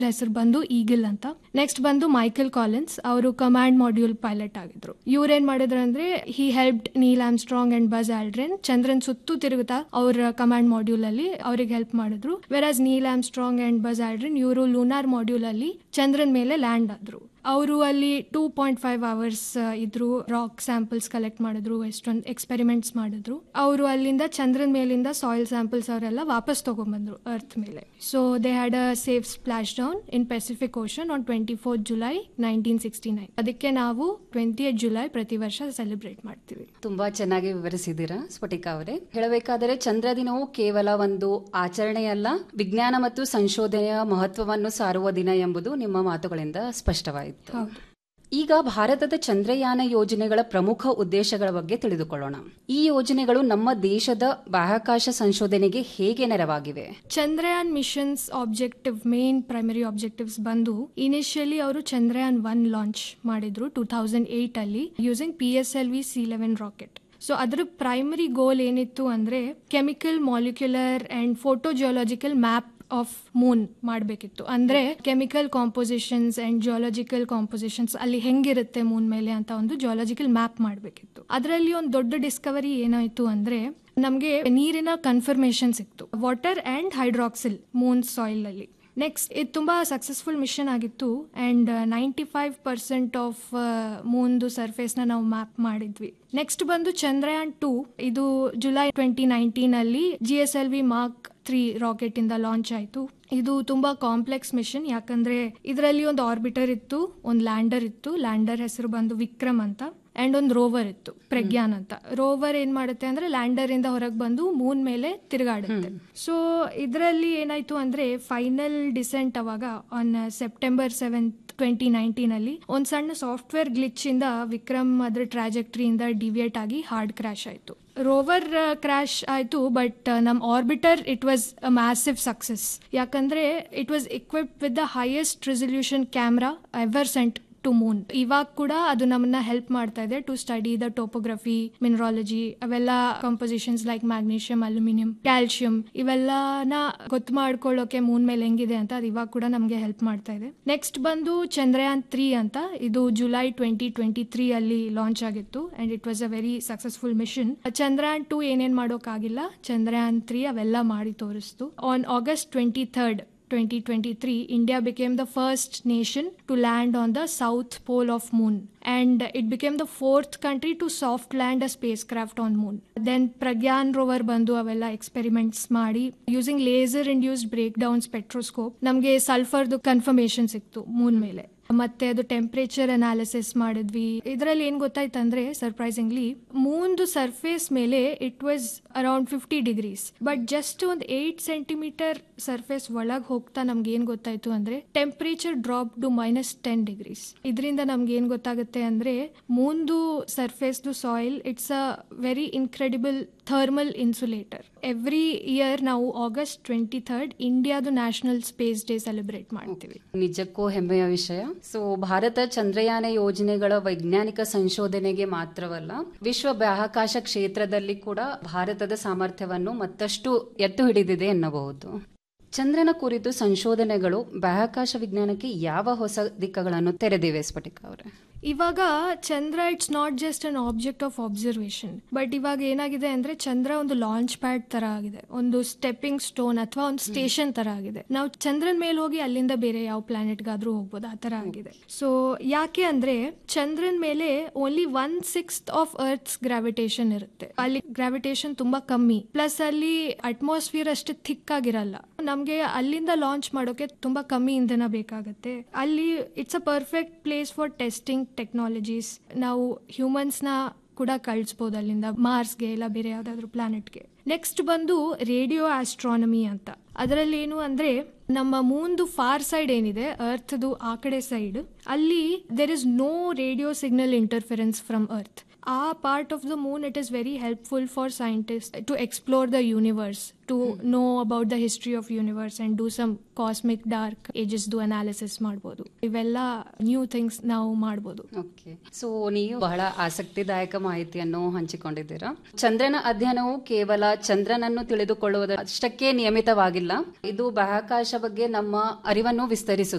ಹೆಸರು ಬಂದು ಈಗಿಲ್ ಅಂತ ನೆಕ್ಸ್ಟ್ ಬಂದು ಮೈಕಲ್ ಕಾಲಿನ್ಸ್ ಅವರು ಕಮಾಂಡ್ ಮಾಡ್ಯೂಲ್ ಪೈಲಟ್ ಆಗಿದ್ರು ಇವ್ರೇನ್ ಮಾಡಿದ್ರು ಅಂದ್ರೆ he helped Neil Armstrong and Buzz Aldrin ಚಂದ್ರನ್ ಸುತ್ತು ತಿರುಗುತ್ತಾ ಅವ್ರ ಕಮಾಂಡ್ ಮಾಡ್ಯೂಲ್ ಅಲ್ಲಿ ಅವ್ರಿಗೆ ಹೆಲ್ಪ್ ಮಾಡಿದ್ರು whereas Neil Armstrong and Buzz Aldrin ಇವರು ಲೂನಾರ್ ಮಾಡ್ಯೂಲ್ ಅಲ್ಲಿ ಚಂದ್ರನ್ ಮೇಲೆ ಲ್ಯಾಂಡ್ ಆದ್ರು ಅವರು ಅಲ್ಲಿ ಟೂ ಪಾಯಿಂಟ್ ಫೈವ್ ಅವರ್ಸ್ ಇದ್ರು ರಾಕ್ ಸ್ಯಾಂಪಲ್ಸ್ ಕಲೆಕ್ಟ್ ಮಾಡಿದ್ರು ಎಷ್ಟೊಂದು ಎಕ್ಸ್ಪೆರಿಮೆಂಟ್ಸ್ ಮಾಡಿದ್ರು ಅವರು ಅಲ್ಲಿಂದ ಚಂದ್ರನ್ ಮೇಲಿಂದ ಸಾಯಿಲ್ ಸ್ಯಾಂಪಲ್ಸ್ ಅವರೆಲ್ಲ ವಾಪಸ್ ತಗೊಂಡ್ಬಂದ್ರು ಅರ್ತ್ ಮೇಲೆ so they had a safe splash down in Pacific Ocean on twenty four July nineteen sixty nine ಅದಕ್ಕೆ ನಾವು ಟ್ವೆಂಟಿ ಏಟ್ ಜುಲೈ ಪ್ರತಿ ವರ್ಷ ಸೆಲೆಬ್ರೇಟ್ ಮಾಡ್ತೀವಿ ತುಂಬಾ ಚೆನ್ನಾಗಿ ವಿವರಿಸಿದ್ದೀರಾ ಸ್ಫಟಿಕ ಅವರೇ ಹೇಳಬೇಕಾದರೆ ಚಂದ್ರ ದಿನವು ಕೇವಲ ಒಂದು ಆಚರಣೆಯಲ್ಲ ವಿಜ್ಞಾನ ಮತ್ತು ಸಂಶೋಧನೆಯ ಮಹತ್ವವನ್ನು ಸಾರುವ ದಿನ ಎಂಬುದು ನಿಮ್ಮ ಮಾತುಗಳಿಂದ ಸ್ಪಷ್ಟವಾಯಿತು ಹೌದು ಈಗ ಭಾರತದ ಚಂದ್ರಯಾನ ಯೋಜನೆಗಳ ಪ್ರಮುಖ ಉದ್ದೇಶಗಳ ಬಗ್ಗೆ ತಿಳಿದುಕೊಳ್ಳೋಣ ಈ ಯೋಜನೆಗಳು ನಮ್ಮ ದೇಶದ ಬಾಹ್ಯಾಕಾಶ ಸಂಶೋಧನೆಗೆ ಹೇಗೆ ನೆರವಾಗಿವೆ Chandrayaan missions objective main primary objectives ಬಂದು ಇನಿಷಿಯಲಿ ಅವರು ಚಂದ್ರಯಾನ್ ಒನ್ ಲಾಂಚ್ ಮಾಡಿದ್ರು ಟೂ ತೌಸಂಡ್ ಏಟ್ ಅಲ್ಲಿ using P S L V C eleven rocket so ಅದ್ರ ಪ್ರೈಮರಿ ಗೋಲ್ ಏನಿತ್ತು ಅಂದ್ರೆ chemical molecular and photogeological map of moon ಮಾಡಬೇಕಿತ್ತು ಅಂದ್ರೆ chemical compositions and geological compositions ಅಲ್ಲಿ ಹೆಂಗಿರುತ್ತೆ ಮೂನ್ ಮೇಲೆ ಅಂತ ಒಂದು ಜಿಯೋಲಾಜಿಕಲ್ ಮ್ಯಾಪ್ ಮಾಡಬೇಕಿತ್ತು ಅದರಲ್ಲಿ ಒಂದು ದೊಡ್ಡ ಡಿಸ್ಕವರಿ ಏನಾಯ್ತು ಅಂದ್ರೆ ನಮಗೆ ನೀರಿನ ಕನ್ಫರ್ಮೇಶನ್ ಸಿಕ್ತು water and hydroxyl moon soil ಅಲ್ಲಿ ನೆಕ್ಸ್ಟ್ ಇದು ತುಂಬಾ ಸಕ್ಸಸ್ಫುಲ್ ಮಿಷನ್ ಆಗಿತ್ತು and ninety five percent of ಮೂನ್ದು ಸರ್ಫೇಸ್ನ ನಾವು ಮ್ಯಾಪ್ ಮಾಡಿದ್ವಿ ನೆಕ್ಸ್ಟ್ ಬಂದು ಚಂದ್ರಯಾನ್ ಟೂ ಇದು ಜುಲೈ ಟ್ವೆಂಟಿ ನೈನ್ಟೀನ್ ಅಲ್ಲಿ G S L V Mark three rocket ಇಂದ ಲಾಂಚ್ ಆಯಿತು ಇದು ತುಂಬಾ ಕಾಂಪ್ಲೆಕ್ಸ್ ಮಿಷನ್ ಯಾಕಂದ್ರೆ ಇದರಲ್ಲಿ ಒಂದು ಆರ್ಬಿಟರ್ ಇತ್ತು ಒಂದು ಲ್ಯಾಂಡರ್ ಇತ್ತು ಲ್ಯಾಂಡರ್ ಹೆಸರು ಬಂದು ವಿಕ್ರಮ್ ಅಂತ ಅಂಡ್ ಒಂದು ರೋವರ್ ಇತ್ತು ಪ್ರಜ್ಞಾನ್ ಅಂತ ರೋವರ್ ಏನ್ ಮಾಡುತ್ತೆ ಅಂದ್ರೆ ಲ್ಯಾಂಡರ್ ಇಂದ ಹೊರಗೆ ಬಂದು ಮೂನ್ ಮೇಲೆ ತಿರುಗಾಡುತ್ತೆ ಸೊ ಇದರಲ್ಲಿ ಏನಾಯ್ತು ಅಂದ್ರೆ ಫೈನಲ್ ಡಿಸೆಂಟ್ ಅವಾಗ on September seventh twenty nineteen ಅಲ್ಲಿ ಒಂದ್ ಸಣ್ಣ ಸಾಫ್ಟ್ವೇರ್ ಗ್ಲಿಚ್ ಇಂದ ವಿಕ್ರಮ್ ಅದ್ರ ಟ್ರಾಜೆಕ್ಟ್ರಿಯಿಂದ ಡಿವಿಯೇಟ್ ಆಗಿ ಹಾರ್ಡ್ ಕ್ರಾಶ್ ಆಯ್ತು ರೋವರ್ ಕ್ರಾಶ್ ಆಯ್ತು ಬಟ್ ನಮ್ orbiter it was a massive success ಯಾಕಂದ್ರೆ it was equip with the highest resolution camera ever sent to moon ಇವಾಗ ಕೂಡ ಅದು ನಮ್ಮನ್ನ ಹೆಲ್ಪ್ ಮಾಡ್ತಾ ಇದೆ to study the topography mineralogy ಅವೆಲ್ಲ compositions like magnesium aluminium calcium ಇವೆಲ್ಲನ ಗೊತ್ತು ಮಾಡ್ಕೊಳ್ಳೋಕೆ ಮೂನ್ ಮೇಲೆ ಹೆಂಗಿದೆ ಅಂತ ಅದು ಇವಾಗ ಕೂಡ ನಮಗೆ ಹೆಲ್ಪ್ ಮಾಡ್ತಾ ಇದೆ ನೆಕ್ಸ್ಟ್ ಬಂದು ಚಂದ್ರಯಾನ್ ತ್ರೀ ಅಂತ ಇದು ಜುಲೈ ಟ್ವೆಂಟಿ ಟ್ವೆಂಟಿ ತ್ರೀ ಅಲ್ಲಿ ಲಾಂಚ್ ಆಗಿತ್ತು and it was a very successful mission Chandrayaan two ಏನೇನ್ ಮಾಡೋಕ್ಕಾಗಿಲ್ಲ ಚಂದ್ರಯಾನ್ ತ್ರೀ ಅವೆಲ್ಲ ಮಾಡಿ ತೋರಿಸ್ತು on August twenty third 2023 india became the first nation to land on the south pole of moon and it became the fourth country to soft land a spacecraft on moon then pragyan rover ಬಂದು ಅವೆಲ್ಲ experiments ಮಾಡಿ using laser induced break down spectroscope ನಮಗೆ ಸಲ್ಫರ್ದು confirmation ಸಿಕ್ತು Moon ಮೇಲೆ ಮತ್ತೆ ಅದು temperature analysis ಮಾಡಿದ್ವಿ ಇದರಲ್ಲಿ ಏನ್ ಗೊತ್ತಾಯ್ತಂದ್ರೆ ಸರ್ಪ್ರೈಸಿಂಗ್ಲಿ ಮೂನ್ದು ಸರ್ಫೇಸ್ ಮೇಲೆ it was around fifty degrees but just ಒಂದು ಏಟ್ ಸೆಂಟಿಮೀಟರ್ ಸರ್ಫೇಸ್ ಒಳಗೆ ಹೋಗ್ತಾ ನಮ್ಗೆ ಏನ್ ಗೊತ್ತಾಯ್ತು ಅಂದ್ರೆ temperature drop to minus ten degrees ಇದರಿಂದ ನಮ್ಗೆ ಏನ್ ಗೊತ್ತಾಗುತ್ತೆ ಅಂದ್ರೆ ಮೂನ್ದು ಸರ್ಫೇಸ್ದು soil it's a very incredible thermal insulator every year ನಾವು ಆಗಸ್ಟ್ ಟ್ವೆಂಟಿ ಥರ್ಡ್ ಇಂಡಿಯಾದು ನ್ಯಾಷನಲ್ ಸ್ಪೇಸ್ ಡೇ ಸೆಲೆಬ್ರೇಟ್ ಮಾಡ್ತೀವಿ ನಿಜಕ್ಕೂ ಹೆಮ್ಮೆಯ ವಿಷಯ ಸೊ ಭಾರತ ಚಂದ್ರಯಾನ ಯೋಜನೆಗಳ ವೈಜ್ಞಾನಿಕ ಸಂಶೋಧನೆಗೆ ಮಾತ್ರವಲ್ಲ ವಿಶ್ವ ಬಾಹ್ಯಾಕಾಶ ಕ್ಷೇತ್ರದಲ್ಲಿ ಕೂಡ ಭಾರತದ ಸಾಮರ್ಥ್ಯವನ್ನು ಮತ್ತಷ್ಟು ಎತ್ತು ಹಿಡಿದಿದೆ ಎನ್ನಬಹುದು ಚಂದ್ರನ ಕುರಿತು ಸಂಶೋಧನೆಗಳು ಬಾಹ್ಯಾಕಾಶ ವಿಜ್ಞಾನಕ್ಕೆ ಯಾವ ಹೊಸ ದಿಕ್ಕಗಳನ್ನು ತೆರೆದಿವೆ ಸ್ಫಟಿಕ ಅವರೇ ಇವಾಗ ಚಂದ್ರ it's not just an object of observation but ಇವಾಗ ಏನಾಗಿದೆ ಅಂದ್ರೆ ಚಂದ್ರ ಒಂದು ಲಾಂಚ್ ಪ್ಯಾಡ್ ತರ ಆಗಿದೆ ಒಂದು ಸ್ಟೆಪ್ಪಿಂಗ್ ಸ್ಟೋನ್ ಅಥವಾ ಒಂದು ಸ್ಟೇಷನ್ ತರ ಆಗಿದೆ ನಾವು ಚಂದ್ರನ್ ಮೇಲೆ ಹೋಗಿ ಅಲ್ಲಿಂದ ಬೇರೆ ಯಾವ ಪ್ಲಾನೆಟ್ಗಾದ್ರೂ ಹೋಗ್ಬೋದು ಆ ತರ ಆಗಿದೆ ಸೊ ಯಾಕೆ ಅಂದ್ರೆ ಚಂದ್ರನ್ ಮೇಲೆ ಓನ್ಲಿ ಒನ್ ಸಿಕ್ಸ್ ಆಫ್ ಅರ್ತ್ಸ್ ಗ್ರಾವಿಟೇಷನ್ ಇರುತ್ತೆ ಅಲ್ಲಿ ಗ್ರಾವಿಟೇಷನ್ ತುಂಬಾ ಕಮ್ಮಿ ಪ್ಲಸ್ ಅಲ್ಲಿ ಅಟ್ಮಾಸ್ಫಿಯರ್ ಅಷ್ಟು ಥಿಕ್ ಆಗಿರಲ್ಲ ನಮ್ಗೆ ಅಲ್ಲಿಂದ ಲಾಂಚ್ ಮಾಡೋಕೆ ತುಂಬಾ ಕಮ್ಮಿ ಇಂಧನ ಬೇಕಾಗತ್ತೆ ಅಲ್ಲಿ it's a perfect place for testing technologies ನಾವು ಹ್ಯೂಮನ್ಸ್ನ ಕೂಡ ಕಳಿಸ್ಬೋದು ಅಲ್ಲಿಂದ ಮಾರ್ಸ್ಗೆ ಇಲ್ಲ ಬೇರೆ ಯಾವ್ದಾದ್ರು ಪ್ಲಾನೆಟ್ಗೆ ನೆಕ್ಸ್ಟ್ ಬಂದು ರೇಡಿಯೋ ಆಸ್ಟ್ರಾನಮಿ ಅಂತ ಅದರಲ್ಲಿ ಏನು ಅಂದ್ರೆ ನಮ್ಮ ಮೂನ್ದು ಫಾರ್ ಸೈಡ್ ಏನಿದೆ ಅರ್ತ್ದು ಆ ಕಡೆ ಸೈಡ್ ಅಲ್ಲಿ there is no radio signal interference from earth ಆ part of the moon it is very helpful for scientist to explore the universe to know about the history of universe and do some cosmic dark ಏಜಸ್ದು analysis ಮಾಡ್ಬೋದು ಇವೆಲ್ಲ new things ನಾವು ಮಾಡ್ಬೋದು okay so ನೀವು ಬಹಳ ಆಸಕ್ತಿದಾಯಕ ಮಾಹಿತಿಯನ್ನು ಹಂಚಿಕೊಂಡಿದ್ದೀರಾ ಚಂದ್ರನ ಅಧ್ಯಯನವು ಕೇವಲ ಚಂದ್ರನನ್ನು ತಿಳಿದುಕೊಳ್ಳುವುದಷ್ಟಕ್ಕೆ ನಿಯಮಿತವಾಗಿಲ್ಲ ಇದು ಬಾಹ್ಯಾಕಾಶ ಬಗ್ಗೆ ನಮ್ಮ ಅರಿವನ್ನು ವಿಸ್ತರಿಸುತ್ತದೆ